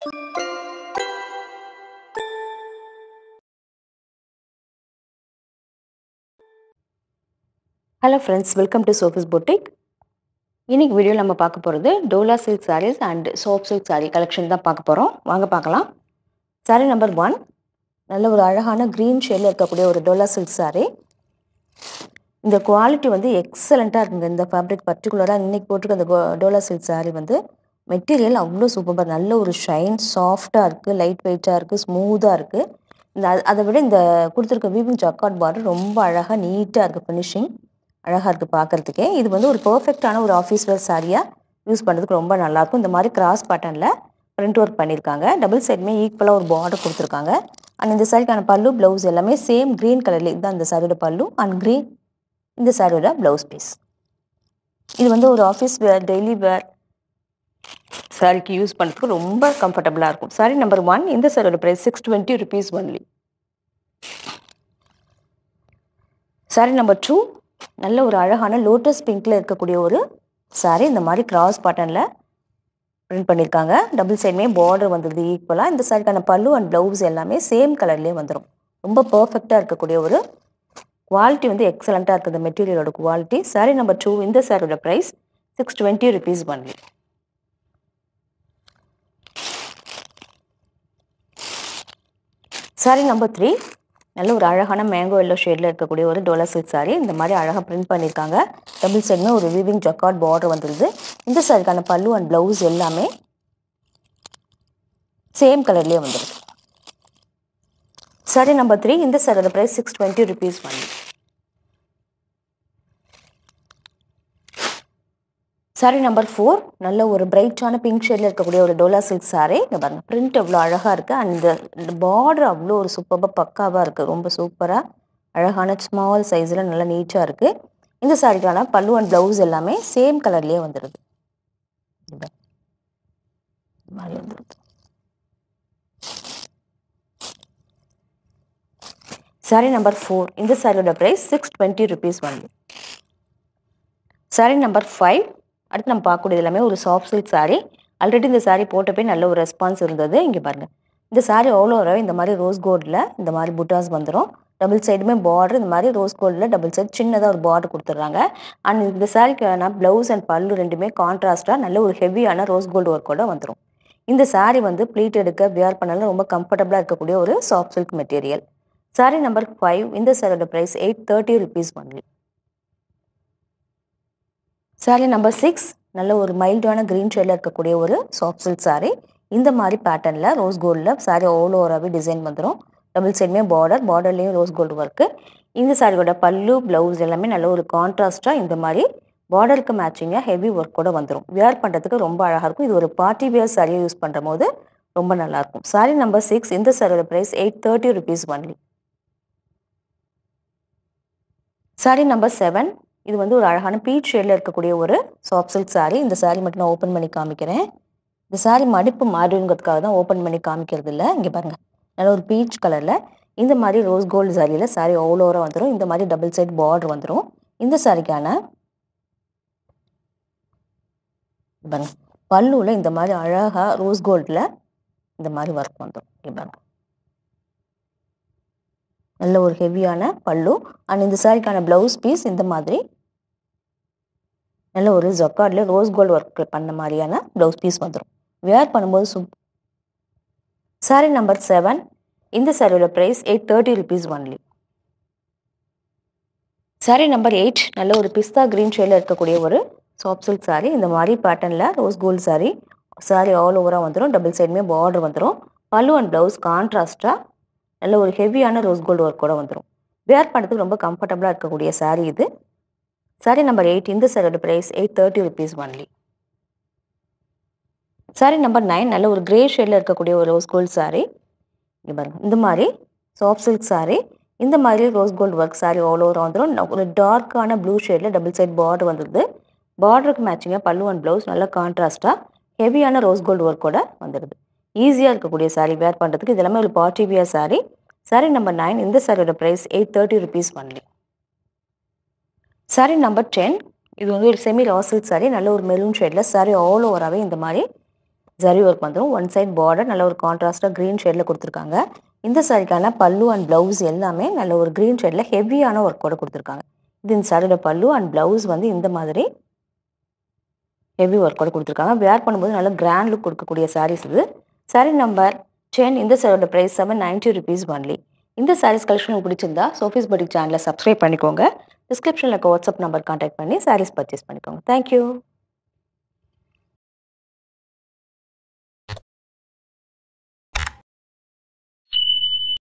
hello friends welcome to Sophie's boutique இன்னைக்கு வீடியோவில் நம்ம பார்க்க போகிறது Dola silk saris and soft silk sari collection தான் பார்க்க போகிறோம் வாங்க பார்க்கலாம் சாரீ நம்பர் ஒன் நல்ல ஒரு அழகான க்ரீன் ஷேடில் இருக்கக்கூடிய ஒரு டோலா சில்க் சாரீ இந்த குவாலிட்டி வந்து எக்ஸலண்ட்டாக இருக்குங்க இந்த ஃபேப்ரிக் பர்டிகுலராக இன்றைக்கி போட்டிருக்க அந்த டோலா சில்க் சாரீ வந்து மெட்டீரியல் அவ்வளோ சூப்பராக நல்ல ஒரு ஷைன் சாஃப்டாக இருக்குது லைட் வெயிட்டாக இருக்குது ஸ்மூத்தாக இருக்குது இந்த அதை விட இந்த கொடுத்துருக்க வீவிங் ஜக்காட் பார்டர் ரொம்ப அழகாக நீட்டாக இருக்குது ஃபினிஷிங் அழகாக இருக்குது பார்க்குறதுக்கே இது வந்து ஒரு பர்ஃபெக்டான ஒரு ஆஃபீஸ் வேர் சாரியாக யூஸ் பண்ணுறதுக்கு ரொம்ப நல்லாயிருக்கும் இந்த மாதிரி கிராஸ் பேட்டர்னில் பிரிண்ட் ஒர்க் பண்ணியிருக்காங்க டபுள் சைடுமே ஈக்குவலாக ஒரு பார்டர் கொடுத்துருக்காங்க அண்ட் இந்த சாரிக்கான பல்லு ப்ளவுஸ் எல்லாமே சேம் க்ரீன் கலரில் இதுதான் இந்த சாரியோட பல்லு அண்ட் க்ரீன் இந்த சாரியோட ப்ளவுஸ் பீஸ் இது வந்து ஒரு ஆஃபீஸ் வேர் டெய்லி வேர் சாரிக்கு யூஸ் பண்ணுறதுக்கு ரொம்ப கம்ஃபர்டபுளாக இருக்கும் சாரி நம்பர் ஒன் இந்த சாரியோட price six twenty rupees only sari number two நல்ல ஒரு அழகான லோட்டஸ் பிங்க்கில் இருக்கக்கூடிய ஒரு சாரீ இந்த மாதிரி கிராஸ் பாட்டனில் பிரிண்ட் பண்ணியிருக்காங்க டபுள் சைடுமே பார்டர் வந்துடுது ஈக்குவலாக இந்த சாரிக்கான பல்லு அண்ட் ப்ளவுஸ் எல்லாமே சேம் கலர்லேயே வந்துடும் ரொம்ப பர்ஃபெக்டாக இருக்கக்கூடிய ஒரு குவாலிட்டி வந்து எக்ஸலண்ட்டாக இருக்குது மெட்டீரியலோட குவாலிட்டி சாரீ நம்பர் டூ இந்த சாரியோட price six twenty rupees only sari number three நல்ல ஒரு அழகான மேங்கோ எல்லோ ஷேடில் இருக்கக்கூடிய ஒரு டோலா சில்க் சாரீ இந்த மாதிரி அழகாக பிரிண்ட் பண்ணியிருக்காங்க டபுள் சைடுமே ஒரு வீவிங் ஜக்காட் பார்டர் வந்துடுது இந்த சாரிக்கான பல்லு அண்ட் ப்ளவுஸ் எல்லாமே சேம் கலர்லேயே வந்துடுது சாரி நம்பர் த்ரீ இந்த சாரியோட price six twenty rupees only sari number four நல்ல ஒரு பிரைட்டான பிங்க் ஷேடில் இருக்கக்கூடிய ஒரு டோலா சில்க் சாரீ இங்கே பாருங்க பிரிண்ட் எவ்வளோ அழகாக இருக்குது அண்ட் இந்த பார்டர் அவ்வளோ ஒரு சூப்பராக பக்காவாக இருக்குது ரொம்ப சூப்பராக அழகான ஸ்மால் சைஸில் நல்லா நீட்டாக இருக்குது இந்த சாரிக்கான பல்லு அண்ட் ப்ளவுஸ் எல்லாமே சேம் கலர்லேயே வந்துடுது மாதிரி வந்துடுது சாரி நம்பர் ஃபோர் இந்த சாரியோட price six twenty rupees only sari number five அடுத்து நம்ம பார்க்கக்கூடியது எல்லாமே ஒரு சாஃப்ட் சில்க் சாரீ ஆல்ரெடி இந்த சாரீ போட்டப்பே நல்ல ஒரு ரெஸ்பான்ஸ் இருந்தது இங்கே பாருங்கள் இந்த சாரீ அவ்வளோ வர இந்த மாதிரி ரோஸ் கோல்டில் இந்த மாதிரி புட்டாஸ் வந்துடும் டபுள் சைடுமே பார்டர் இந்த மாதிரி ரோஸ் கோல்டில் டபுள் சைடு சின்னதாக ஒரு பார்டர் கொடுத்துட்றாங்க அண்ட் இந்த சாரீக்கான ப்ளவுஸ் அண்ட் பல்லு ரெண்டுமே கான்ட்ராஸ்ட்டாக நல்ல ஒரு ஹெவியான ரோஸ் கோல்டு ஒர்க்கோட வந்துடும் இந்த சாரீ வந்து ப்ளீட் எடுக்க வியர் பண்ணலாம் ரொம்ப கம்ஃபர்டபுளாக இருக்கக்கூடிய ஒரு soft silk material sari number five இந்த சாரியோட price eight thirty rupees only sari number six நல்ல ஒரு மைல்டான க்ரீன் ஷேடில் இருக்கக்கூடிய ஒரு சாஃப்ட் சில்க் சாரீ இந்த மாதிரி பேட்டர்னில் ரோஸ் கோல்டில் சாரீ அவ்வளோ ஓவராகவே டிசைன் வந்துடும் டபுள் சைடுமே பார்டர் பார்டர்லேயும் ரோஸ் கோல்டு ஒர்க்கு இந்த சாரியோட பல்லு ப்ளவுஸ் எல்லாமே நல்ல ஒரு கான்ட்ராஸ்ட்டாக இந்த மாதிரி பார்டருக்கு மேட்சிங்காக ஹெவி ஒர்க்கோட வந்துடும் வியர் பண்ணுறதுக்கு ரொம்ப அழகாக இருக்கும் இது ஒரு பார்ட்டி வியர் சாரியை யூஸ் பண்ணுற போது ரொம்ப நல்லாயிருக்கும் சாரீ நம்பர் சிக்ஸ் இந்த சாரியோட price eight thirty rupees only sari number seven இது வந்து ஒரு அழகான பீச் ஷேடில் இருக்கக்கூடிய ஒரு சாஃப்ட் சில்க் சாரீ இந்த சாரீ மட்டும் நான் ஓப்பன் பண்ணி காமிக்கிறேன் இந்த சாரீ மடிப்பு மாறிங்கிறதுக்காக தான் ஓப்பன் பண்ணி காமிக்கிறது இல்லை இங்கே பாருங்கள் நல்ல ஒரு பீச் கலரில் இந்த மாதிரி ரோஸ் கோல்டு சாரியில் சாரீ அவ்வளோ ஓவராக வந்துடும் இந்த மாதிரி டபுள் சைட் பார்டர் வந்துடும் இந்த சாரிக்கான பாருங்க பல்லுவில் இந்த மாதிரி அழகாக ரோஸ் கோல்டில் இந்த மாதிரி ஒர்க் வந்துடும் இங்கே பாருங்க நல்ல ஒரு ஹெவியான பல்லு அண்ட் இந்த சாரிக்கான ப்ளவுஸ் பீஸ் இந்த மாதிரி நல்ல ஒரு ஜக்கார்டில் ரோஸ் கோல்டு ஒர்க் பண்ண மாதிரியான ப்ளவுஸ் பீஸ் வந்துடும் வேர் பண்ணும்போது சூப் சாரி நம்பர் செவன் இந்த சாரியோட price eight thirty rupees only sari number eight நல்ல ஒரு பிஸ்தா க்ரீன் ஷேடில் இருக்கக்கூடிய ஒரு சாஃப்ட் சில்க் சாரீ இந்த மாதிரி பேட்டர்னில் rose gold sari sari all ஓவராக வந்துடும் டபுள் சைடுமே பார்டர் வந்துடும் பல்லு அண்ட் ப்ளவுஸ் கான்ட்ராஸ்ட்டாக நல்ல ஒரு ஹெவியான ரோஸ் கோல்டு ஒர்க்கோட வந்துடும் வேர் பண்ணுறதுக்கு ரொம்ப கம்ஃபர்டபுளாக இருக்கக்கூடிய சாரீ இது சாரீ நம்பர் எயிட் இந்த சாரியோட price eight thirty rupees only sari number nine நல்ல ஒரு கிரே ஷேடில் இருக்கக்கூடிய ஒரு ரோஸ் கோல்டு சாரீ இங்கே பாருங்கள் இந்த மாதிரி சாஃப்ட் சில்க் சாரீ இந்த மாதிரி rose gold work sari all over வந்துடும் ஒரு டார்க்கான ப்ளூ ஷேடில் டபுள் சைட் பார்டர் வந்துடுது பார்டருக்கு மேட்சிங்காக பல்லு அண்ட் ப்ளவுஸ் நல்லா கான்ட்ராஸ்ட்டாக ஹெவியான ரோஸ் கோல்டு ஒர்க்கோட வந்துடுது ஈஸியாக இருக்கக்கூடிய சாரீ வேர் பண்ணுறதுக்கு இது எல்லாமே ஒரு party wear sari sari number nine இந்த சாரியோட price eight thirty rupees only sari number ten இது வந்து ஒரு செமி ரா சில்க் சாரீ நல்ல ஒரு மெரூன் ஷேடில் சாரீ ஆல் ஓவராகவே இந்த மாதிரி ஜரி ஒர்க் வந்துடும் ஒன் சைட் பார்டர் நல்ல ஒரு கான்ட்ராஸ்ட்டாக க்ரீன் ஷேடில் கொடுத்துருக்காங்க இந்த சாரிக்கான பல்லு அண்ட் ப்ளவுஸ் எல்லாமே நல்ல ஒரு க்ரீன் ஷேடில் ஹெவியான ஒர்க்கோட கொடுத்துருக்காங்க இது இந்த சாரியோட பல்லு அண்ட் ப்ளவுஸ் வந்து இந்த மாதிரி ஹெவி ஒர்க்கோட கொடுத்துருக்காங்க வேர் பண்ணும்போது நல்ல கிராண்ட் லுக் கொடுக்கக்கூடிய சாரீஸ் இது சாரீ நம்பர் டென் இந்த சாரியோட price seven ninety rupees only இந்த சாரீஸ் கலெக்ஷன் உங்களுக்கு பிடிச்சிருந்தா சோஃபிஸ் பட்டிக் சேனலை சப்ஸ்கிரைப் பண்ணிக்கோங்க டிஸ்கிரிப்ஷனில் இருக்க வாட்ஸ்அப் நம்பர் கான்டாக்ட் பண்ணி சாரீஸ் பர்ச்சேஸ் பண்ணிக்கோங்க தேங்க்யூ